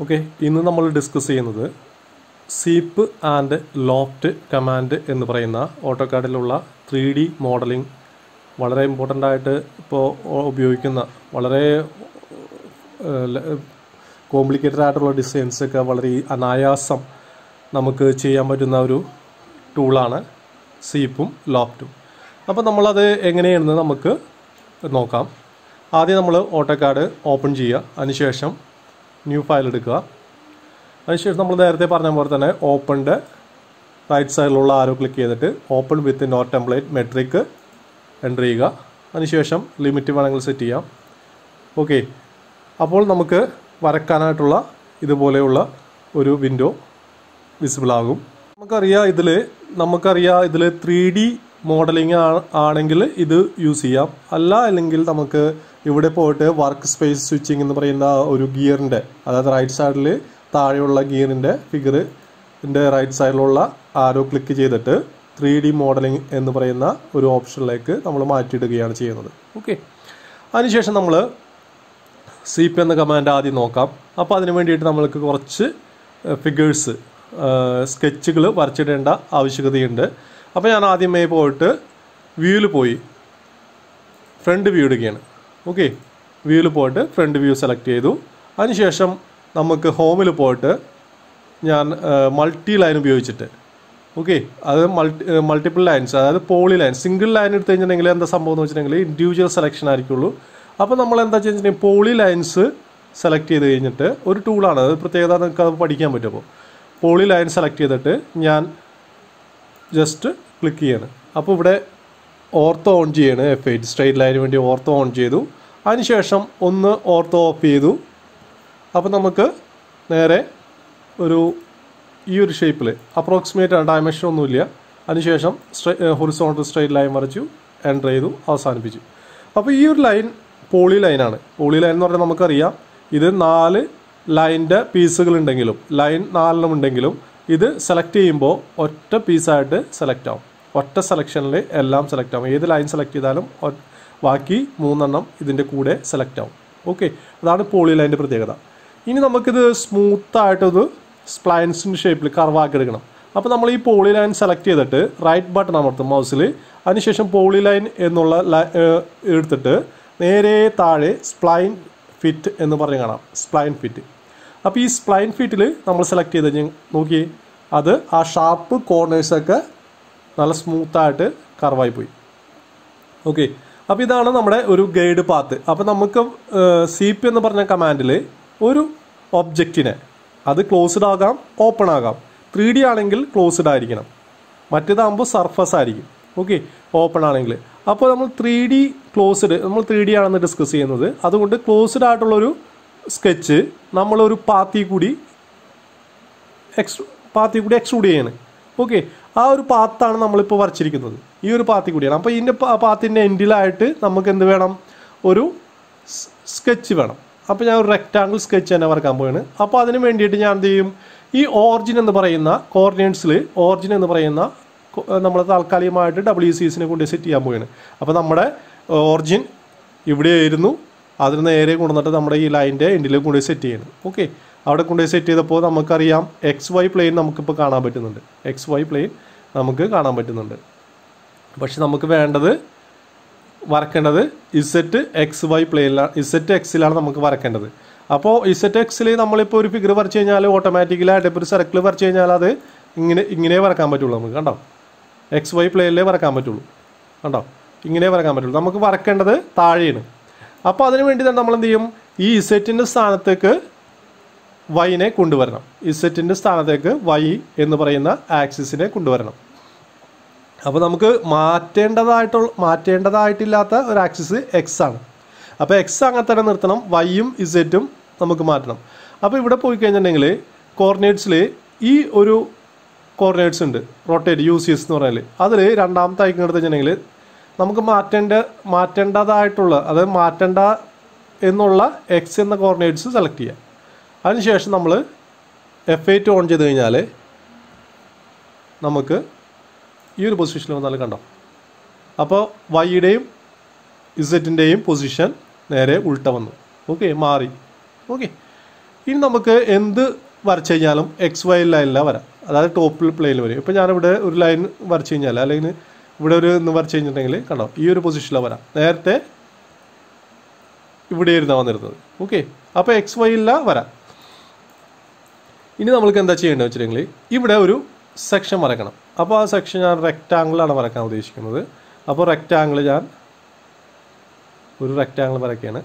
okay ഇന്ന് നമ്മൾ discuss ചെയ്യുന്നത് സീപ്പ് ആൻഡ് ലോഫ്റ്റ് കമാൻഡ് എന്ന് പറയുന്ന ഓട്ടോകാഡിലുള്ള ത്രീ ഡി മോഡലിംഗ് വളരെ ഇമ്പോർട്ടൻ്റ് ആയിട്ട് ഇപ്പോൾ ഉപയോഗിക്കുന്ന വളരെ കോംപ്ലിക്കേറ്റഡ് ആയിട്ടുള്ള ഡിസൈൻസ് ഒക്കെ വളരെ അനായാസം നമുക്ക് ചെയ്യാൻ പറ്റുന്ന ഒരു ടൂളാണ് സീപ്പും ലോഫ്റ്റും അപ്പോൾ നമ്മളത് എങ്ങനെയാണെന്ന് നമുക്ക് നോക്കാം ആദ്യം നമ്മൾ ഓട്ടോകാഡ് ഓപ്പൺ ചെയ്യുക അതിനുശേഷം ന്യൂ ഫയൽ എടുക്കുക അതിനുശേഷം നമ്മൾ നേരത്തെ പറഞ്ഞ പോലെ തന്നെ ഓപ്പണിൻ്റെ റൈറ്റ് സൈഡിലുള്ള ആരോ ക്ലിക്ക് ചെയ്തിട്ട് open with not template metric enter ചെയ്യുക അതിനുശേഷം ലിമിറ്റ് വേണമെങ്കിൽ സെറ്റ് ചെയ്യാം ഓക്കെ അപ്പോൾ നമുക്ക് വരക്കാനായിട്ടുള്ള ഇതുപോലെയുള്ള ഒരു വിൻഡോ വിസിബിൾ ആകും നമുക്കറിയാം ഇതിൽ നമുക്കറിയാം ഇതിൽ ത്രീ ഡി മോഡലിംഗ് ആണെങ്കിൽ ഇത് യൂസ് ചെയ്യാം അല്ല അല്ലെങ്കിൽ നമുക്ക് ഇവിടെ പോയിട്ട് വർക്ക് സ്പേസ് സ്വിച്ചിങ് എന്ന് പറയുന്ന ഒരു ഗിയറിൻ്റെ അതായത് റൈറ്റ് സൈഡിൽ താഴെയുള്ള ഗിയറിൻ്റെ ഫിഗറിൻ്റെ റൈറ്റ് സൈഡിലുള്ള ആരോ ക്ലിക്ക് ചെയ്തിട്ട് ത്രീ ഡി മോഡലിംഗ് എന്ന് പറയുന്ന ഒരു ഓപ്ഷനിലേക്ക് നമ്മൾ മാറ്റിയിടുകയാണ് ചെയ്യുന്നത് ഓക്കെ അതിനുശേഷം നമ്മൾ സി പി എന്ന കമാൻഡ് ആദ്യം നോക്കാം അപ്പോൾ അതിന് വേണ്ടിയിട്ട് നമ്മൾക്ക് കുറച്ച് ഫിഗേഴ്സ് സ്കെച്ചുകൾ വരച്ചിടേണ്ട ആവശ്യകതയുണ്ട് അപ്പോൾ ഞാൻ ആദ്യമേ പോയിട്ട് വ്യൂവിൽ പോയി ഫ്രണ്ട് വ്യൂ ഇടുകയാണ് ഓക്കെ വ്യൂവിൽ പോയിട്ട് ഫ്രണ്ട് വ്യൂ സെലക്ട് ചെയ്തു അതിനുശേഷം നമുക്ക് ഹോമിൽ പോയിട്ട് ഞാൻ മൾട്ടി ലൈൻ ഉപയോഗിച്ചിട്ട് ഓക്കെ അത് മൾട്ടി മൾട്ടിപ്പിൾ ലൈൻസ് അതായത് പോളി ലൈൻ സിംഗിൾ ലൈൻ എടുത്തു കഴിഞ്ഞിട്ടുണ്ടെങ്കിൽ എന്താ സംഭവം എന്ന് വെച്ചിട്ടുണ്ടെങ്കിൽ ഇൻഡിവിജ്വൽ സെലക്ഷൻ ആയിരിക്കുള്ളൂ അപ്പോൾ നമ്മൾ എന്താ വെച്ചിട്ടുണ്ടെങ്കിൽ പോളി ലൈൻസ് സെലക്ട് ചെയ്ത് കഴിഞ്ഞിട്ട് ഒരു ടൂളാണ് അത് പ്രത്യേകത നിങ്ങൾക്ക് അത് പഠിക്കാൻ പറ്റും അപ്പോൾ പോളി ലൈൻ സെലക്ട് ചെയ്തിട്ട് ഞാൻ ജസ്റ്റ് ക്ലിക്ക് ചെയ്യാണ് അപ്പോൾ ഇവിടെ ഓർത്തോ ഓൺ ചെയ്യാണ് എഫ് എയ്റ്റ് സ്ട്രൈറ്റ് ലൈനിന് വേണ്ടി ഓർത്തോ ഓൺ ചെയ്തു അതിനുശേഷം ഒന്ന് ഓർത്തോ ഓഫ് ചെയ്തു അപ്പോൾ നമുക്ക് നേരെ ഒരു ഈ ഒരു ഷേപ്പിൽ അപ്രോക്സിമേറ്റ് ഡയമെൻഷൻ ഒന്നുമില്ല അതിനുശേഷം സ്ട്രൈ ഹൊറിസോണ്ടൽ സ്ട്രൈറ്റ് ലൈൻ വരച്ചു എൻ്റർ ചെയ്തു അവസാനിപ്പിച്ചു അപ്പോൾ ഈ ഒരു ലൈൻ പോളി ലൈനാണ് പോളി ലൈൻ എന്ന് പറഞ്ഞാൽ നമുക്കറിയാം ഇത് നാല് ലൈൻ്റെ പീസുകൾ ഉണ്ടെങ്കിലും ലൈൻ നാലെണ്ണം ഉണ്ടെങ്കിലും ഇത് സെലക്ട് ചെയ്യുമ്പോൾ ഒറ്റ പീസായിട്ട് സെലക്ട് ആവും ഒറ്റ സെലക്ഷനിൽ എല്ലാം സെലക്ട് ആവും ഏത് ലൈൻ സെലക്ട് ചെയ്താലും ബാക്കി മൂന്നെണ്ണം ഇതിൻ്റെ കൂടെ സെലക്ട് ആവും ഓക്കെ അതാണ് പോളി ലൈൻ്റെ പ്രത്യേകത ഇനി നമുക്കിത് സ്മൂത്തായിട്ടത് സ്പ്ലൈൻസിൻ്റെ ഷേപ്പിൽ കർവാക്കി എടുക്കണം അപ്പോൾ നമ്മൾ ഈ പോളി ലൈൻ സെലക്ട് ചെയ്തിട്ട് റൈറ്റ് ബട്ടൺ അമർത്തും മൗസിൽ അതിനുശേഷം പോളി ലൈൻ എന്നുള്ള എടുത്തിട്ട് നേരെ താഴെ സ്പ്ലൈൻ ഫിറ്റ് എന്ന് പറഞ്ഞ് കാണാം സ്പ്ലൈൻ ഫിറ്റ് അപ്പോൾ ഈ സ്പ്ലൈൻ ഫിറ്റിൽ നമ്മൾ സെലക്ട് ചെയ്ത് കഴിഞ്ഞാൽ നോക്കിയേ അത് ആ ഷാർപ്പ് കോർണേഴ്സൊക്കെ നല്ല സ്മൂത്തായിട്ട് കർവായി പോയി ഓക്കെ അപ്പോൾ ഇതാണ് നമ്മുടെ ഒരു ഗൈഡ് പാത്ത് അപ്പോൾ നമുക്ക് സി പി എന്ന് പറഞ്ഞ കമാൻഡിൽ ഒരു ഒബ്ജക്റ്റിനെ അത് ക്ലോസ്ഡ് ആകാം ഓപ്പൺ ആകാം ത്രീ ഡി ആണെങ്കിൽ ക്ലോസ്ഡ് ആയിരിക്കണം മറ്റേതാകുമ്പോൾ സർഫസ് ആയിരിക്കും ഓക്കെ ഓപ്പൺ ആണെങ്കിൽ അപ്പോൾ നമ്മൾ ത്രീ ഡി ക്ലോസ്ഡ് നമ്മൾ ത്രീ ഡി ആണെന്ന് ഡിസ്കസ് ചെയ്യുന്നത് അതുകൊണ്ട് ക്ലോസ്ഡ് ആയിട്ടുള്ളൊരു സ്കെച്ച് നമ്മളൊരു പാത്തി കൂടി എക്സ് പാത്തി കൂടി എക്സ്ട്രൂഡ് ചെയ്യാണ് ഓക്കെ ആ ഒരു പാത്താണ് നമ്മളിപ്പോൾ വരച്ചിരിക്കുന്നത് ഈ ഒരു പാത്തി കൂടിയാണ് അപ്പോൾ ഇതിൻ്റെ പാത്തിൻ്റെ എൻഡിലായിട്ട് നമുക്ക് എന്ത് വേണം ഒരു സ്കെച്ച് വേണം അപ്പോൾ ഞാൻ ഒരു റെക്റ്റാങ്കിൾ സ്കെച്ച് തന്നെ വരക്കാൻ പോവാണ് അപ്പോൾ അതിന് വേണ്ടിയിട്ട് ഞാൻ എന്ത് ചെയ്യും ഈ ഓറിജിൻ എന്ന് പറയുന്ന കോർഡിനേറ്റ്സിൽ ഓറിജിൻ എന്ന് പറയുന്ന നമ്മൾ താൽക്കാലികമായിട്ട് ഡബ്ല്യു സി എസിനെ കൊണ്ട് സെറ്റ് ചെയ്യാൻ പോവുകയാണ് അപ്പോൾ നമ്മുടെ ഓറിജിൻ ഇവിടെയായിരുന്നു അതിന് നേരെ കൊണ്ടുവന്നിട്ട് നമ്മുടെ ഈ ലൈൻ്റെ എൻഡിലേക്ക് കൊണ്ടുപോയി സെറ്റ് ചെയ്യണം ഓക്കെ അവിടെ കൊണ്ടുപോയി സെറ്റ് ചെയ്തപ്പോൾ നമുക്കറിയാം എക്സ് വൈ പ്ലെയിൻ നമുക്കിപ്പോൾ കാണാൻ പറ്റുന്നുണ്ട് എക്സ് വൈ പ്ലെയിൻ നമുക്ക് കാണാൻ പറ്റുന്നുണ്ട് പക്ഷെ നമുക്ക് വേണ്ടത് വരക്കേണ്ടത് ഇസെറ്റ് എക്സ് വൈ പ്ലെയിനിലാണ് ഇസെറ്റ് എക്സിലാണ് നമുക്ക് വരക്കേണ്ടത് അപ്പോൾ ഇസെറ്റ് എക്സിൽ നമ്മളിപ്പോൾ ഒരു ഫിഗർ വരച്ച് കഴിഞ്ഞാൽ ഓട്ടോമാറ്റിക്കലായിട്ട് ഇപ്പോൾ ഒരു സർക്കിൾ വരച്ച് കഴിഞ്ഞാൽ അത് ഇങ്ങനെ ഇങ്ങനെ വരക്കാൻ പറ്റുള്ളൂ നമുക്ക് കണ്ടോ എക്സ് വൈ പ്ലെയിനിലേ വരക്കാൻ പറ്റുള്ളൂ കണ്ടോ ഇങ്ങനെ വരക്കാൻ പറ്റുള്ളൂ നമുക്ക് വരക്കേണ്ടത് താഴെയാണ് അപ്പോൾ അതിന് വേണ്ടി തന്നെ നമ്മൾ എന്ത് ചെയ്യും ഈ ഇസെറ്റിൻ്റെ സ്ഥാനത്തേക്ക് വൈനെ കൊണ്ടുവരണം ഇസെറ്റിൻ്റെ സ്ഥാനത്തേക്ക് വൈ എന്ന് പറയുന്ന ആക്സിസിനെ കൊണ്ടുവരണം അപ്പോൾ നമുക്ക് മാറ്റേണ്ടതായിട്ടുള്ള മാറ്റേണ്ടതായിട്ടില്ലാത്ത ഒരു ആക്സിസ് എക്സ് ആണ് അപ്പോൾ എക്സ് അങ്ങനെ തന്നെ നിർത്തണം വൈയും ഇസെറ്റും നമുക്ക് മാറ്റണം അപ്പോൾ ഇവിടെ പോയി കഴിഞ്ഞിട്ടുണ്ടെങ്കിൽ കോർഡിനേറ്റ്സിൽ ഈ ഒരു കോർഡിനേറ്റ്സ് ഉണ്ട് റൊട്ടേറ്റ് യു സി എസ് എന്ന് പറഞ്ഞാൽ അതിൽ രണ്ടാമത്തെ ഐക്കൺ എടുത്ത് കഴിഞ്ഞിട്ടുണ്ടെങ്കിൽ നമുക്ക് മാറ്റേണ്ട മാറ്റേണ്ടതായിട്ടുള്ള അതായത് മാറ്റേണ്ട എന്നുള്ള എക്സ് എന്ന കോർഡിനേറ്റ്സ് സെലക്ട് ചെയ്യുക അതിനുശേഷം നമ്മൾ എഫ് എയ്റ്റ് ഓൺ ചെയ്ത് കഴിഞ്ഞാൽ നമുക്ക് ഈ ഒരു പൊസിഷനിൽ വന്നാൽ കണ്ടോ അപ്പോൾ വൈയുടെയും ഇസറ്റിൻ്റെയും പൊസിഷൻ നേരെ ഉൾട്ട വന്നു ഓക്കെ മാറി ഓക്കെ ഇനി നമുക്ക് എന്ത് വരച്ചു കഴിഞ്ഞാലും എക്സ് വൈ ലൈനിലാണ് വരാം അതായത് ടോപ്പിൽ പ്ലെയിനിൽ വരും ഇപ്പോൾ ഞാനിവിടെ ഒരു ലൈൻ വരച്ചു കഴിഞ്ഞാൽ അല്ലെങ്കിൽ ഇവിടെ ഒരു ഇന്ന് വരച്ചു കഴിഞ്ഞിട്ടുണ്ടെങ്കിൽ കണ്ടോ ഈ ഒരു പൊസിഷനിലാണ് വരാം നേരത്തെ ഇവിടെ ഇരുന്നാണ് വന്നിരുന്നത് ഓക്കെ അപ്പോൾ എക്സ് വൈ ഇല്ല വരാം ഇനി നമ്മൾക്ക് എന്താ ചെയ്യേണ്ടത് വെച്ചിട്ടുണ്ടെങ്കിൽ ഇവിടെ ഒരു സെക്ഷൻ വരക്കണം അപ്പോൾ ആ സെക്ഷൻ ഞാൻ റെക്റ്റാങ്കിളാണ് വരക്കാൻ ഉദ്ദേശിക്കുന്നത് അപ്പോൾ റെക്റ്റാങ്കിൾ ഞാൻ ഒരു റെക്റ്റാങ്കിൾ വരയ്ക്കുകയാണ്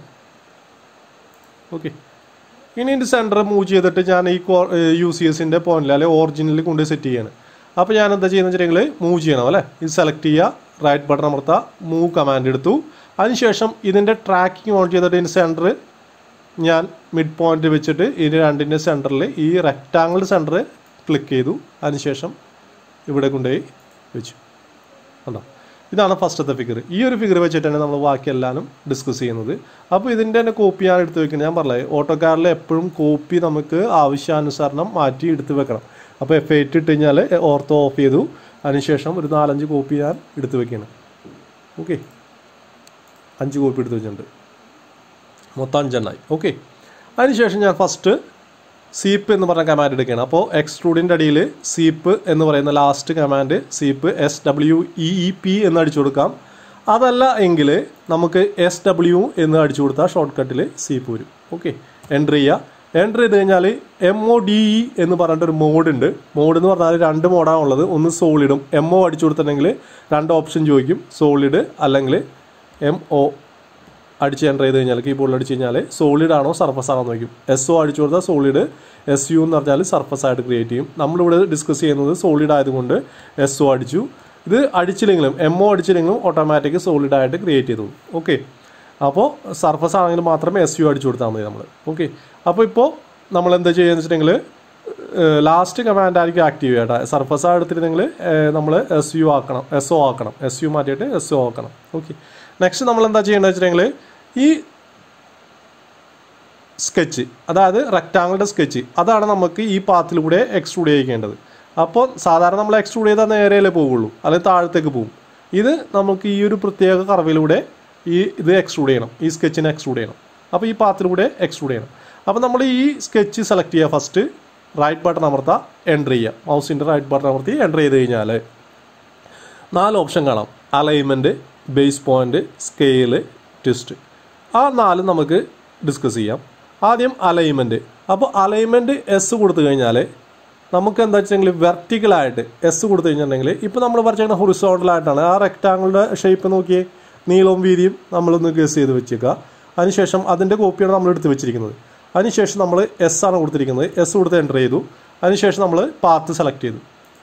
ഓക്കെ ഇനി ഇതിൻ്റെ സെൻറ്റർ മൂവ് ചെയ്തിട്ട് ഞാൻ ഈ യു സി എസിൻ്റെ പോയിന്റിൽ അല്ലെങ്കിൽ ഓറിജിനിൽ കൊണ്ട് സെറ്റ് ചെയ്യാണ് അപ്പോൾ ഞാൻ എന്താ ചെയ്യുന്നത് വെച്ചിട്ടുണ്ടെങ്കിൽ മൂവ് ചെയ്യണം അല്ലേ ഇത് സെലക്ട് ചെയ്യുക റൈറ്റ് ബട്ടൺ അമർത്തുക മൂവ് കമാൻഡ് എടുത്തു അതിനുശേഷം ഇതിൻ്റെ ട്രാക്കിംഗ് ഓൺ ചെയ്തിട്ട് ഇതിൻ്റെ സെൻറ്റർ ഞാൻ മിഡ് പോയിന്റ് വെച്ചിട്ട് ഇത് രണ്ടിൻ്റെ സെൻറ്ററിൽ ഈ റെക്റ്റാങ്കിൾ സെൻറ്റർ ക്ലിക്ക് ചെയ്തു അതിനുശേഷം ഇവിടെ കൊണ്ടുപോയി വെച്ചു കണ്ടോ ഇതാണ് ഫസ്റ്റത്തെ ഫിഗർ ഈ ഒരു ഫിഗർ വെച്ചിട്ടാണ് നമ്മൾ ബാക്കി എല്ലാവരും ഡിസ്കസ് ചെയ്യുന്നത് അപ്പോൾ ഇതിൻ്റെ തന്നെ കോപ്പി ഞാൻ എടുത്ത് വെക്കുന്നത് ഞാൻ പറഞ്ഞത് ഓട്ടോക്കാരിൽ എപ്പോഴും കോപ്പി നമുക്ക് ആവശ്യാനുസരണം മാറ്റി എടുത്ത് വെക്കണം അപ്പോൾ എഫ് എയ്റ്റ് ഇട്ട് കഴിഞ്ഞാൽ ഓർത്തോ ഓഫ് ചെയ്തു അതിനുശേഷം ഒരു നാലഞ്ച് കോപ്പി ഞാൻ എടുത്ത് വെക്കുകയാണ് ഓക്കെ അഞ്ച് കോപ്പി എടുത്ത് വെച്ചിട്ടുണ്ട് മൊത്തം അഞ്ചെണ്ണായി ഓക്കെ അതിനുശേഷം ഞാൻ ഫസ്റ്റ് സീപ്പ് എന്ന് പറഞ്ഞ കമാൻഡ് എടുക്കുകയാണ് അപ്പോൾ എക്സ്ട്രൂഡിൻ്റെ അടിയിൽ സീപ്പ് എന്ന് പറയുന്ന last command sweep S W E E P എന്ന് അടിച്ചു കൊടുക്കാം അതല്ല എങ്കിൽ നമുക്ക് എസ് ഡബ്ല്യു എന്ന് അടിച്ചു കൊടുത്താൽ ഷോർട്ട് കട്ടിൽ സീപ്പ് വരും ഓക്കെ എൻ്റർ ചെയ്യുക എൻ്റർ ചെയ്ത് കഴിഞ്ഞാൽ എം ഒ ഡി ഇ എന്ന് പറഞ്ഞിട്ടൊരു മോഡ് ഉണ്ട് മോഡ് എന്ന് പറഞ്ഞാൽ രണ്ട് മോഡാണ് ഉള്ളത് ഒന്ന് സോളിഡും എം ഒ അടിച്ചു കൊടുത്തിട്ടുണ്ടെങ്കിൽ രണ്ട് ഓപ്ഷൻ ചോദിക്കും സോളിഡ് അല്ലെങ്കിൽ എം ഒ അടിച്ച് എൻ്റർ ചെയ്ത് കഴിഞ്ഞാൽ കീബോർഡിൽ അടിച്ച് കഴിഞ്ഞാൽ സോളിഡ് ആണോ സർഫസ് ആണോ എന്ന് നോക്കും എസ് ഒ അടിച്ചു കൊടുത്താൽ സോളിഡ് എസ് യു എന്ന് പറഞ്ഞാൽ സർഫസ് ആയിട്ട് ക്രിയേറ്റ് ചെയ്യും നമ്മളിവിടെ ഡിസ്കസ് ചെയ്യുന്നത് സോളിഡ് ആയതുകൊണ്ട് എസ് ഒ അടിച്ചു ഇത് അടിച്ചില്ലെങ്കിലും എം ഒ അടിച്ചില്ലെങ്കിലും ഓട്ടോമാറ്റിക് സോളിഡ് ആയിട്ട് ക്രിയേറ്റ് ചെയ്തു ഓക്കെ അപ്പോൾ സർഫസ് ആണെങ്കിൽ മാത്രമേ എസ് യു അടിച്ചു കൊടുത്താൽ മതി നമ്മൾ ഓക്കെ അപ്പോൾ ഇപ്പോൾ നമ്മൾ എന്താ ചെയ്യുക വെച്ചിട്ടുണ്ടെങ്കിൽ ലാസ്റ്റ് കമാൻഡ് ആയിരിക്കും ആക്റ്റീവ് ചെയ്യട്ടെ സർഫസ് ആ എടുത്തിരുന്നെങ്കിൽ നമ്മൾ എസ് യു ആക്കണം എസ് ഒ ആക്കണം എസ് യു മാറ്റിയിട്ട് എസ് ഒ ആക്കണം ഓക്കെ നെക്സ്റ്റ് നമ്മൾ എന്താ ചെയ്യേണ്ടത് വെച്ചിട്ടുണ്ടെങ്കിൽ ഈ സ്കെച്ച് അതായത് റെക്റ്റാങ്കിളുടെ സ്കെച്ച് അതാണ് നമുക്ക് ഈ പാത്തിലൂടെ എക്സ്ട്രൂഡ് ചെയ്യിക്കേണ്ടത് അപ്പോൾ സാധാരണ നമ്മൾ എക്സ്ട്രൂഡ് ചെയ്താൽ നേരെയല്ലേ പോവുള്ളൂ അല്ലെങ്കിൽ താഴത്തേക്ക് പോകും ഇത് നമുക്ക് ഈ ഒരു പ്രത്യേക കറവിലൂടെ ഈ ഇത് എക്സ്ട്രൂഡ് ചെയ്യണം ഈ സ്കെച്ചിനെ എക്സ്ട്രൂഡ് ചെയ്യണം അപ്പോൾ ഈ പാത്തിലൂടെ എക്സ്ട്രൂഡ് ചെയ്യണം അപ്പോൾ നമ്മൾ ഈ സ്കെച്ച് സെലക്ട് ചെയ്യുക ഫസ്റ്റ് റൈറ്റ് ബട്ടൺ അമർത്താം എൻ്റർ ചെയ്യുക മൗസിൻ്റെ റൈറ്റ് ബട്ടൺ അമർത്തി എൻ്റർ ചെയ്ത് കഴിഞ്ഞാൽ നാല് ഓപ്ഷൻ കാണാം alignment base point scale twist ആ നാല് നമുക്ക് ഡിസ്കസ് ചെയ്യാം ആദ്യം അലൈൻമെൻറ്റ് അപ്പോൾ അലൈൻമെൻറ്റ് എസ് കൊടുത്തു കഴിഞ്ഞാൽ നമുക്ക് എന്താ വെച്ചെങ്കിൽ വെർട്ടിക്കലായിട്ട് എസ് കൊടുത്തു കഴിഞ്ഞിട്ടുണ്ടെങ്കിൽ ഇപ്പോൾ നമ്മൾ വരച്ചിരിക്കുന്ന ഹൊറിസോണ്ടലായിട്ടാണ് ആ റെക്റ്റാങ്കിളുടെ ഷേപ്പ് നോക്കിയേ നീളവും വീതിയും നമ്മളൊന്ന് ഗസ് ചെയ്ത് വെച്ചേക്കുക അതിനുശേഷം അതിൻ്റെ കോപ്പിയാണ് നമ്മൾ എടുത്ത് വെച്ചിരിക്കുന്നത് അതിനുശേഷം നമ്മൾ എസ് ആണ് കൊടുത്തിരിക്കുന്നത് എസ് കൊടുത്ത് എൻ്റർ ചെയ്തു അതിനുശേഷം നമ്മൾ പാത്ത് സെലക്ട് ചെയ്തു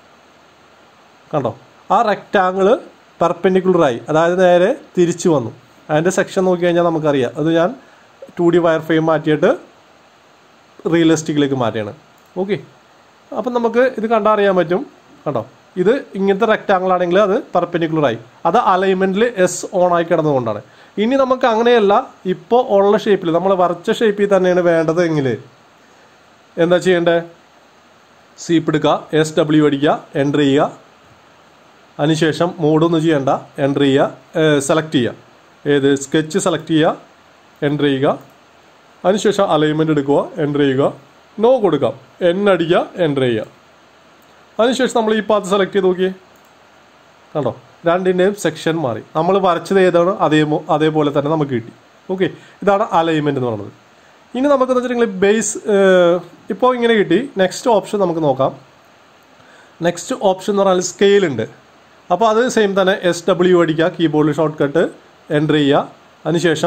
കണ്ടോ ആ റെക്റ്റാങ്കിള് പെർപെൻഡിക്കുലറായി അതായത് നേരെ തിരിച്ചു വന്നു അതിൻ്റെ സെക്ഷൻ നോക്കി കഴിഞ്ഞാൽ നമുക്കറിയാം അത് ഞാൻ ടു ഡി വയർ ഫ്രെയിം മാറ്റിയിട്ട് റിയലിസ്റ്റിക്കിലേക്ക് മാറ്റിയാണ് ഓക്കെ അപ്പം നമുക്ക് ഇത് കണ്ടാൽ അറിയാൻ പറ്റും കണ്ടോ ഇത് ഇങ്ങനത്തെ റെക്റ്റാങ്കിൾ ആണെങ്കിൽ അത് പെർപെൻഡിക്കുലറായി അത് അലൈൻമെൻറ്റിൽ എസ് ഓൺ ആയി കിടന്നുകൊണ്ടാണ് ഇനി നമുക്ക് അങ്ങനെയല്ല ഇപ്പോൾ ഉള്ള ഷേപ്പിൽ നമ്മൾ വരച്ച ഷേപ്പിൽ തന്നെയാണ് വേണ്ടത് എങ്കിൽ എന്താ ചെയ്യേണ്ടത് സീപ്പ് എടുക്കുക എസ് ഡബ്ല്യു അടിക്കുക എൻ്റർ ചെയ്യുക അതിനുശേഷം മോഡൊന്നും ചെയ്യണ്ട എൻ്റർ ചെയ്യുക സെലക്ട് ചെയ്യുക ഏത് സ്കെച്ച് സെലക്ട് ചെയ്യുക എൻ്റർ ചെയ്യുക അതിനുശേഷം അലൈൻമെൻറ്റ് എടുക്കുക എൻ്റർ ചെയ്യുക നോ കൊടുക്കാം എൻ അടിക്കുക എൻ്റർ ചെയ്യുക അതിനുശേഷം നമ്മൾ ഈ പാത്ത് സെലക്ട് ചെയ്ത് നോക്കിയേ കണ്ടോ രണ്ടിൻ്റെയും സെക്ഷൻ മാറി നമ്മൾ വരച്ചത് ഏതാണ് അതേ അതേപോലെ തന്നെ നമുക്ക് കിട്ടി ഓക്കെ ഇതാണ് അലൈൻമെൻറ്റ് എന്ന് പറയുന്നത് ഇനി നമുക്കെന്ന് വെച്ചിട്ടുണ്ടെങ്കിൽ ബേസ് ഇപ്പോൾ ഇങ്ങനെ കിട്ടി നെക്സ്റ്റ് ഓപ്ഷൻ നമുക്ക് നോക്കാം നെക്സ്റ്റ് ഓപ്ഷൻ എന്ന് പറഞ്ഞാൽ സ്കെയിൽ ഉണ്ട് അപ്പോൾ അത് സെയിം തന്നെ എസ് ഡബ്ല്യു അടിക്കുക കീബോർഡിൽ ഷോർട്ട് കട്ട് എൻ്റർ ചെയ്യുക അതിനുശേഷം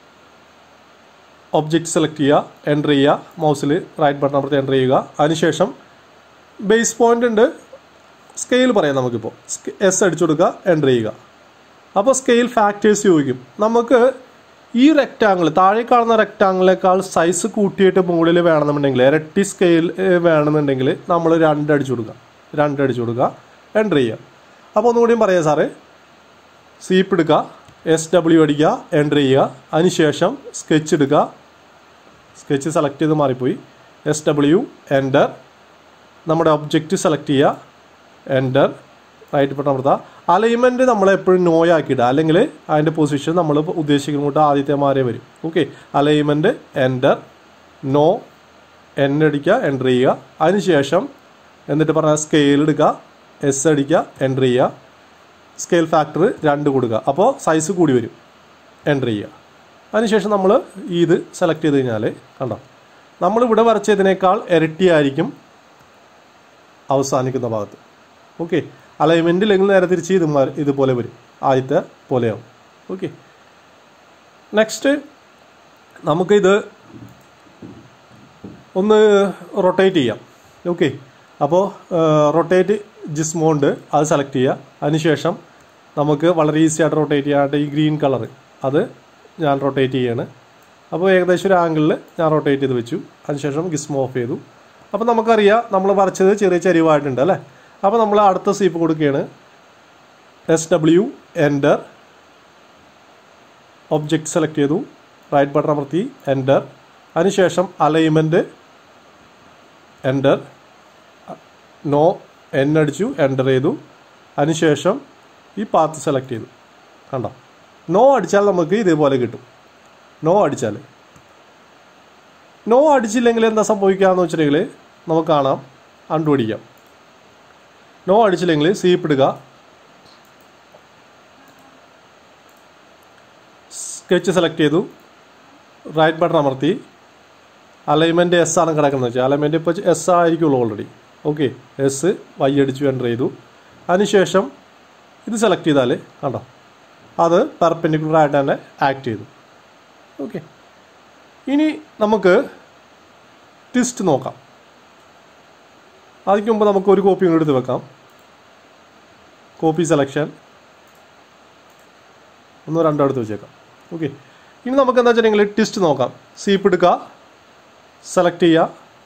ഒബ്ജക്റ്റ് സെലക്ട് ചെയ്യുക എൻ്റർ ചെയ്യുക മൗസിൽ റൈറ്റ് ബട്ടൺ അമർത്തി എൻ്റർ ചെയ്യുക അതിനുശേഷം ബേസ് പോയിന്റ് ഉണ്ട് സ്കെയിൽ പറയാം നമുക്കിപ്പോൾ എസ് അടിച്ചു കൊടുക്കുക എൻ്റർ ചെയ്യുക അപ്പോൾ സ്കെയിൽ ഫാക്ടേഴ്സ് ചോദിക്കും നമുക്ക് ഈ റെക്റ്റാങ്കിൾ താഴെ കാണുന്ന റെക്റ്റാങ്കിളിനേക്കാൾ സൈസ് കൂട്ടിയിട്ട് മുകളിൽ വേണമെന്നുണ്ടെങ്കിൽ ഇരട്ടി സ്കെയിൽ വേണമെന്നുണ്ടെങ്കിൽ നമ്മൾ രണ്ട് അടിച്ചു കൊടുക്കുക രണ്ട് അടിച്ചു കൊടുക്കുക എൻ്റർ ചെയ്യുക അപ്പോൾ ഒന്നുകൂടിയും പറയാം സാറ് സീപ്പ് എടുക്കുക എസ് ഡബ്ല്യു അടിക്കുക എൻ്റർ ചെയ്യുക അതിനുശേഷം സ്കെച്ച് എടുക്കുക സ്കെച്ച് സെലക്ട് ചെയ്ത് മാറിപ്പോയി എസ് ഡബ്ല്യു എൻ്റർ നമ്മുടെ ഒബ്ജക്റ്റ് സെലക്ട് ചെയ്യുക എൻ്റർ റൈറ്റ് ബട്ടൺ അമർത്തുക അലൈൻമെൻറ്റ് നമ്മൾ എപ്പോഴും നോ ആക്കിയിടുക അല്ലെങ്കിൽ അതിൻ്റെ പൊസിഷൻ നമ്മൾ ഉദ്ദേശിക്കുന്ന കൂട്ട് ആദ്യത്തെ മാറിയേ വരും okay alignment enter no N അടിക്കുക എൻ്റർ ചെയ്യുക അതിനുശേഷം എന്നിട്ട് പറഞ്ഞാൽ സ്കെയിൽ എടുക്കുക എസ് അടിക്കുക എൻ്റർ ചെയ്യുക സ്കെയിൽ ഫാക്ടർ രണ്ട് കൊടുക്കുക അപ്പോൾ സൈസ് കൂടി വരും എൻ്റർ ചെയ്യുക അതിനുശേഷം നമ്മൾ ഇത് സെലക്ട് ചെയ്ത് കഴിഞ്ഞാൽ കണ്ടോ നമ്മളിവിടെ വരച്ചതിനേക്കാൾ ഇരട്ടിയായിരിക്കും അവസാനിക്കുന്ന ഭാഗത്ത് ഓക്കെ അലൈൻമെൻറ്റ് ഇല്ലെങ്കിൽ നേരെ തിരിച്ച് ഇത് മാ- ഇതുപോലെ വരും ആദ്യത്തെ പോലെയാവും ഓക്കെ നെക്സ്റ്റ് നമുക്കിത് ഒന്ന് റൊട്ടേറ്റ് ചെയ്യാം ഓക്കെ അപ്പോൾ റൊട്ടേറ്റ് ജിസ്മോണ്ട് അത് സെലക്ട് ചെയ്യുക അതിനുശേഷം നമുക്ക് വളരെ ഈസി ആയിട്ട് റൊട്ടേറ്റ് ചെയ്യാനായിട്ട് ഈ ഗ്രീൻ കളർ അത് ഞാൻ റൊട്ടേറ്റ് ചെയ്യാണ് അപ്പോൾ ഏകദേശം ഒരു ആംഗിളിൽ ഞാൻ റൊട്ടേറ്റ് ചെയ്ത് വെച്ചു അതിനുശേഷം ഗിസ്മോ ഓഫ് ചെയ്തു അപ്പോൾ നമുക്കറിയാം നമ്മൾ വരച്ചത് ചെറിയ ചരിവായിട്ടുണ്ട് അല്ലേ അപ്പോൾ നമ്മൾ അടുത്ത സീപ്പ് കൊടുക്കുകയാണ് S W enter object select ചെയ്തു റൈറ്റ് ബട്ടൺ അമർത്തി എൻ്റർ അതിനുശേഷം അലൈൻമെൻറ്റ് എൻ്റർ നോ എൻ അടിച്ചു എൻ്റർ ചെയ്തു അതിനുശേഷം ഈ പാത്ത് സെലക്ട് ചെയ്തു കണ്ടോ നോ അടിച്ചാൽ നമുക്ക് ഇതേപോലെ കിട്ടും നോ അടിച്ചാൽ നോ അടിച്ചില്ലെങ്കിൽ എന്താ സംഭവിക്കുകയെന്ന് വെച്ചിട്ടുണ്ടെങ്കിൽ നമുക്ക് കാണാം കണ്ടുപിടിക്കാം നോ അടിച്ചില്ലെങ്കിൽ സീപ്പ് ഇടുക സ്കെച്ച് സെലക്ട് ചെയ്തു റൈറ്റ് ബട്ടൺ അമർത്തി അലൈൻമെൻറ്റ് എസ് ആണ് കിടക്കുന്നത് വെച്ചാൽ അലൈൻമെൻറ്റ് ഇപ്പോൾ എസ് ആയിരിക്കുള്ളൂ ഓൾറെഡി ഓക്കെ എസ് വൈ അടിച്ചു എൻ്റർ ചെയ്തു അതിനുശേഷം ഇത് സെലക്ട് ചെയ്താൽ കണ്ടോ അത് പെർപെൻഡിക്കുലർ ആയിട്ട് തന്നെ ആക്ട് ചെയ്തു ഓക്കെ ഇനി നമുക്ക് ട്വിസ്റ്റ് നോക്കാം അതിന് മുമ്പ് നമുക്ക് ഒരു കോപ്പി കൂടി എടുത്ത് വെക്കാം കോപ്പി സെലക്ഷൻ ഒന്നോ രണ്ടോ എടുത്ത് വെച്ചേക്കാം ഓക്കെ ഇനി നമുക്ക് എന്താ വെച്ചിട്ടുണ്ടെങ്കിൽ ട്വിസ്റ്റ് നോക്കാം സീപ്പ് എടുക്കുക സെലക്ട് ചെയ്യുക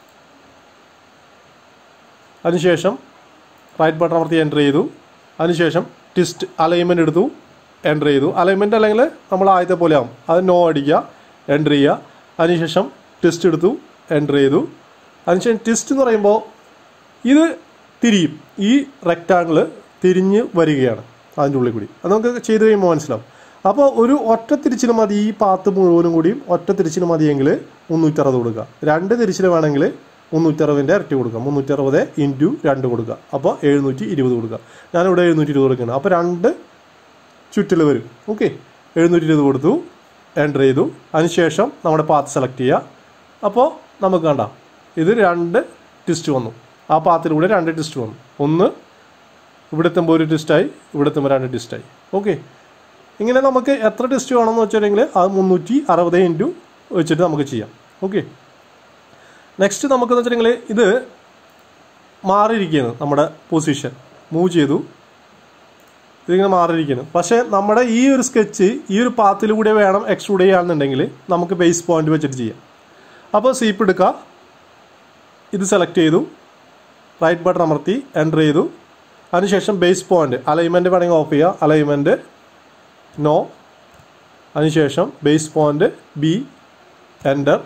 അതിനുശേഷം റൈറ്റ് ബട്ടൺ അമർത്തി എൻ്റർ ചെയ്തു അതിനുശേഷം ട്വിസ്റ്റ് അലൈൻമെൻറ്റ് എടുത്തു എൻ്റർ ചെയ്തു അലൈൻമെൻറ്റ് അല്ലെങ്കിൽ നമ്മൾ ആദ്യത്തെ പോലെ ആവും അത് നോ അടിക്കുക എൻ്റർ ചെയ്യുക അതിനുശേഷം ട്വിസ്റ്റ് എടുത്തു എൻ്റർ ചെയ്തു അതിനുശേഷം ട്വിസ്റ്റ് എന്ന് പറയുമ്പോൾ ഇത് തിരിയും ഈ റെക്റ്റാങ്കിൾ തിരിഞ്ഞ് വരികയാണ് അതിൻ്റെ ഉള്ളിൽ കൂടി അത് നമുക്ക് ചെയ്ത് കഴിയുമ്പോൾ മനസ്സിലാവും അപ്പോൾ ഒരു ഒറ്റ തിരിച്ചിൽ മതി ഈ പാത്ത് മുഴുവനും കൂടിയും ഒറ്റ തിരിച്ചിൽ മതിയെങ്കിൽ മുന്നൂറ്ററുപത് കൊടുക്കുക രണ്ട് തിരിച്ചിൽ വേണമെങ്കിൽ മുന്നൂറ്ററുപതിൻ്റെ ഇരട്ടി കൊടുക്കുക മുന്നൂറ്ററുപത് ഇൻറ്റു രണ്ട് കൊടുക്കുക അപ്പോൾ എഴുന്നൂറ്റി ഇരുപത് കൊടുക്കുക ഞാനിവിടെ എഴുന്നൂറ്റി ഇരുപത് കൊടുക്കുകയാണ് അപ്പോൾ രണ്ട് ചുറ്റിൽ വരും ഓക്കെ എഴുന്നൂറ്റി ഇരുപത് കൊടുത്തു എൻ്റർ ചെയ്തു അതിനുശേഷം നമ്മുടെ പാത്ത് സെലക്ട് ചെയ്യുക അപ്പോൾ നമുക്ക് കണ്ട ഇത് രണ്ട് ടിസ്റ്റ് വന്നു ആ പാത്തിലൂടെ രണ്ട് ടിസ്റ്റ് വന്നു ഒന്ന് ഇവിടെ എത്തുമ്പോൾ ഒരു ടിസ്റ്റായി ഇവിടെ എത്തുമ്പോൾ രണ്ട് ടിസ്റ്റായി ഓക്കെ ഇങ്ങനെ നമുക്ക് എത്ര ടെസ്റ്റ് വേണമെന്ന് വെച്ചിട്ടുണ്ടെങ്കിൽ അത് മുന്നൂറ്റി അറുപത് ഇൻറ്റു വെച്ചിട്ട് നമുക്ക് ചെയ്യാം ഓക്കെ നെക്സ്റ്റ് നമുക്കെന്ന് വെച്ചിട്ടുണ്ടെങ്കിൽ ഇത് മാറിയിരിക്കുകയാണ് നമ്മുടെ പൊസിഷൻ മൂവ് ചെയ്തു ഇതിങ്ങനെ മാറിയിരിക്കുന്നു പക്ഷേ നമ്മുടെ ഈ ഒരു സ്കെച്ച് ഈ ഒരു പാത്തിലൂടെ വേണം എക്സ്ട്രൂഡ് ചെയ്യാന്നുണ്ടെങ്കിൽ നമുക്ക് ബേസ് പോയിന്റ് വെച്ചിട്ട് ചെയ്യാം അപ്പോൾ സീപ്പ് എടുക്കുക ഇത് സെലക്ട് ചെയ്തു റൈറ്റ് ബട്ടൺ അമർത്തി എൻ്റർ ചെയ്തു അതിനുശേഷം ബേസ് പോയിന്റ് അലൈൻമെൻറ്റ് വേണമെങ്കിൽ ഓഫ് ചെയ്യുക അലൈൻമെൻറ്റ് നോ അതിനുശേഷം ബേസ് പോയിന്റ് ബി എൻ്റർ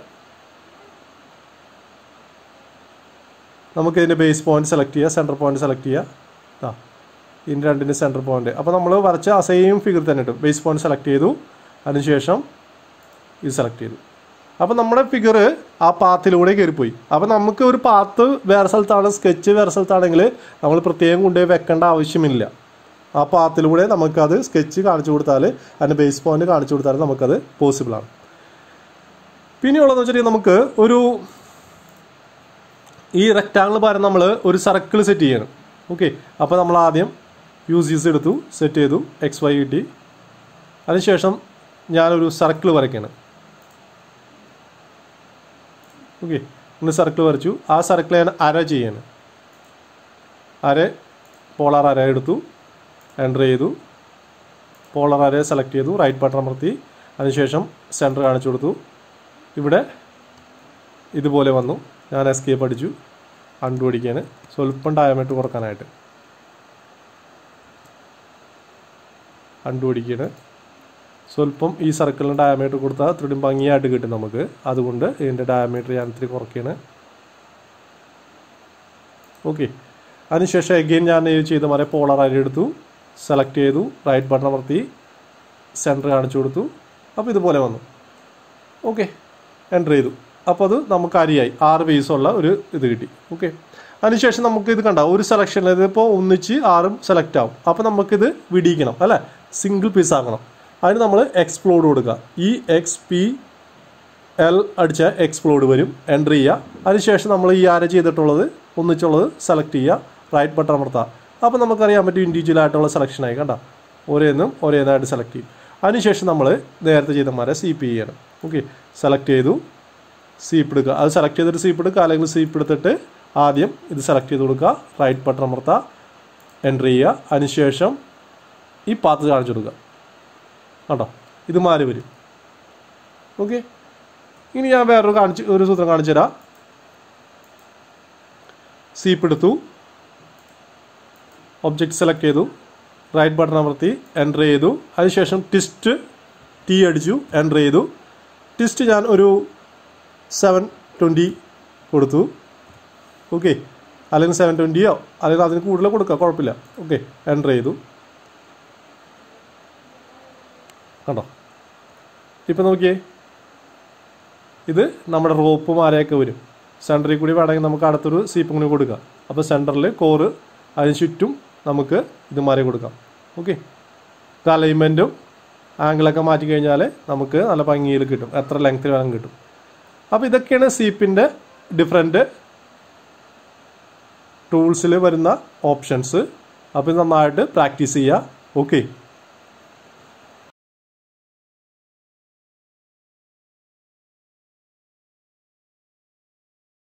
നമുക്ക് ഇതിൻ്റെ ബേസ് പോയിന്റ് സെലക്ട് ചെയ്യുക സെൻറ്റർ പോയിന്റ് സെലക്ട് ചെയ്യുക ആ ഇതിൻ്റെ രണ്ടിൻ്റെ സെൻറ്റർ പോയിന്റ് അപ്പോൾ നമ്മൾ വരച്ച ആ സെയിം ഫിഗർ തന്നെ കിട്ടും ബേസ് പോയിന്റ് സെലക്ട് ചെയ്തു അതിനുശേഷം ഇത് സെലക്ട് ചെയ്തു അപ്പോൾ നമ്മുടെ ഫിഗർ ആ പാത്തിലൂടെ കയറിപ്പോയി അപ്പോൾ നമുക്ക് ഒരു പാത്ത് വേറെ സ്ഥലത്താണ് സ്കെച്ച് വേറെ സ്ഥലത്താണെങ്കിൽ നമ്മൾ പ്രത്യേകം കൊണ്ടുപോയി വെക്കേണ്ട ആവശ്യമില്ല ആ പാത്തിലൂടെ നമുക്കത് സ്കെച്ച് കാണിച്ചു കൊടുത്താൽ അതിൻ്റെ ബേസ് പോയിന്റ് കാണിച്ചു കൊടുത്താൽ നമുക്കത് പോസിബിളാണ് പിന്നെയുള്ളതെന്ന് വെച്ചിട്ടുണ്ടെങ്കിൽ നമുക്ക് ഒരു ഈ റെക്റ്റാങ്കിൾ പകരം നമ്മൾ ഒരു സർക്കിൾ സെറ്റ് ചെയ്യണം ഓക്കെ അപ്പോൾ നമ്മൾ ആദ്യം യൂസ് യൂസ് എടുത്തു സെറ്റ് ചെയ്തു എക്സ് വൈ കിട്ടി അതിനുശേഷം ഞാനൊരു സർക്കിൾ വരയ്ക്കണം ഓക്കെ ഒന്ന് സർക്കിൾ വരച്ചു ആ സർക്കിൾ ഞാൻ അര ചെയ്യണം അര പോളാർ അര എടുത്തു എൻ്റർ ചെയ്തു പോളർ അര സെലക്ട് ചെയ്തു റൈറ്റ് ബട്ടൺ അമർത്തി അതിനുശേഷം സെൻറ്റർ കാണിച്ചു കൊടുത്തു ഇവിടെ ഇതുപോലെ വന്നു ഞാൻ എസ്കേപ്പ് അടിച്ചു അണ്ടു അടിക്കാൻ സ്വല്പം ഡയമീറ്റർ കുറക്കാനായിട്ട് അണ്ടു അടിക്കുകയാണ് സ്വല്പം ഈ സർക്കിളിന് ഡയമീറ്റർ കൊടുത്താൽ ഇത്രയും ഭംഗിയായിട്ട് കിട്ടും നമുക്ക് അതുകൊണ്ട് ഇതിൻ്റെ ഡയമീറ്റർ ഞാൻ ഇത്തിരി കുറയ്ക്കുകയാണ് ഓക്കെ അതിനുശേഷം എഗെയിൻ ഞാൻ ഈ ചെയ്ത മാതിരി പോളർ അരി എടുത്തു സെലക്ട് ചെയ്തു റൈറ്റ് ബട്ടൺ അമർത്തി സെൻറ്റർ കാണിച്ചു കൊടുത്തു അപ്പോൾ ഇതുപോലെ വന്നു ഓക്കെ എൻ്റർ ചെയ്തു അപ്പോൾ അത് നമുക്ക് അരിയായി ആറ് പീസുള്ള ഒരു ഇത് കിട്ടി ഓക്കെ അതിനുശേഷം നമുക്ക് ഇത് കണ്ട ഒരു സെലക്ഷനിൽ ഇതിപ്പോൾ ഒന്നിച്ച് ആറും സെലക്ട് ആവും അപ്പോൾ നമുക്കിത് വിടിയിക്കണം അല്ലേ സിംഗിൾ പീസ് ആക്കണം അതിന് നമ്മൾ എക്സ്പ്ലോഡ് കൊടുക്കുക ഈ എക്സ് പി എൽ അടിച്ച എക്സ്പ്ലോഡ് വരും എൻ്റർ ചെയ്യുക അതിനുശേഷം നമ്മൾ ഈ ആര ചെയ്തിട്ടുള്ളത് ഒന്നിച്ചുള്ളത് സെലക്ട് ചെയ്യുക റൈറ്റ് ബട്ടൺ അമർത്തുക അപ്പോൾ നമുക്കറിയാൻ പറ്റും ഇൻഡിവിജ്വൽ ആയിട്ടുള്ള സെലക്ഷനായി കണ്ട ഓരോന്നും ഓരോന്നായിട്ട് സെലക്ട് ചെയ്യും അതിനുശേഷം നമ്മൾ നേരത്തെ ചെയ്തമാരെ സീപ്പ് ചെയ്യണം ഓക്കെ സെലക്ട് ചെയ്തു സീപ്പ് എടുക്കുക അത് സെലക്ട് ചെയ്തിട്ട് സീപ്പ് എടുക്കുക അല്ലെങ്കിൽ സീപ്പ് എടുത്തിട്ട് ആദ്യം ഇത് സെലക്ട് ചെയ്ത് കൊടുക്കുക റൈറ്റ് ബട്ടൺ അമർത്തുക എൻ്റർ ചെയ്യുക അതിനുശേഷം ഈ പാത്ത് കാണിച്ചു കൊടുക്കുക കണ്ടോ ഇത് മാറി വരും ഓക്കെ ഇനി ഞാൻ വേറൊരു കാണിച്ച് ഒരു സൂത്രം കാണിച്ചു തരാം സീപ്പ് എടുത്തു ഒബ്ജക്റ്റ് സെലക്ട് ചെയ്തു റൈറ്റ് ബട്ടൺ അമർത്തി എൻ്റർ ചെയ്തു അതിനുശേഷം ടിസ്റ്റ് ടി അടിച്ചു എൻ്റർ ചെയ്തു ടിസ്റ്റ് ഞാൻ ഒരു സെവൻ ട്വൻറ്റി കൊടുത്തു ഓക്കെ അല്ലെങ്കിൽ സെവൻ ട്വൻറ്റിയോ അല്ലെങ്കിൽ അതിന് കൂടുതൽ കൊടുക്കുക കുഴപ്പമില്ല ഓക്കെ എൻ്റർ ചെയ്തു കണ്ടോ ഇപ്പം നോക്കിയേ ഇത് നമ്മുടെ റോപ്പ് മാരയൊക്കെ വരും സെൻറ്ററിൽ കൂടി വേണമെങ്കിൽ നമുക്ക് അടുത്തൊരു സീപ്പും കൂടി കൊടുക്കാം അപ്പോൾ സെൻറ്ററിൽ കോറ് അതിന് ചുറ്റും നമുക്ക് ഇത് മാറി കൊടുക്കാം ഓക്കെ ഇത് അലൈൻമെൻറ്റും ആംഗിളൊക്കെ മാറ്റി കഴിഞ്ഞാൽ നമുക്ക് നല്ല ഭംഗിയിൽ കിട്ടും എത്ര ലെങ്ത്തിൽ വേണം കിട്ടും അപ്പോൾ ഇതൊക്കെയാണ് സീപ്പിൻ്റെ ഡിഫറെൻറ്റ് ടൂൾസിൽ വരുന്ന ഓപ്ഷൻസ് അപ്പോൾ ഇത് നന്നായിട്ട് പ്രാക്ടീസ് ചെയ്യുക ഓക്കെ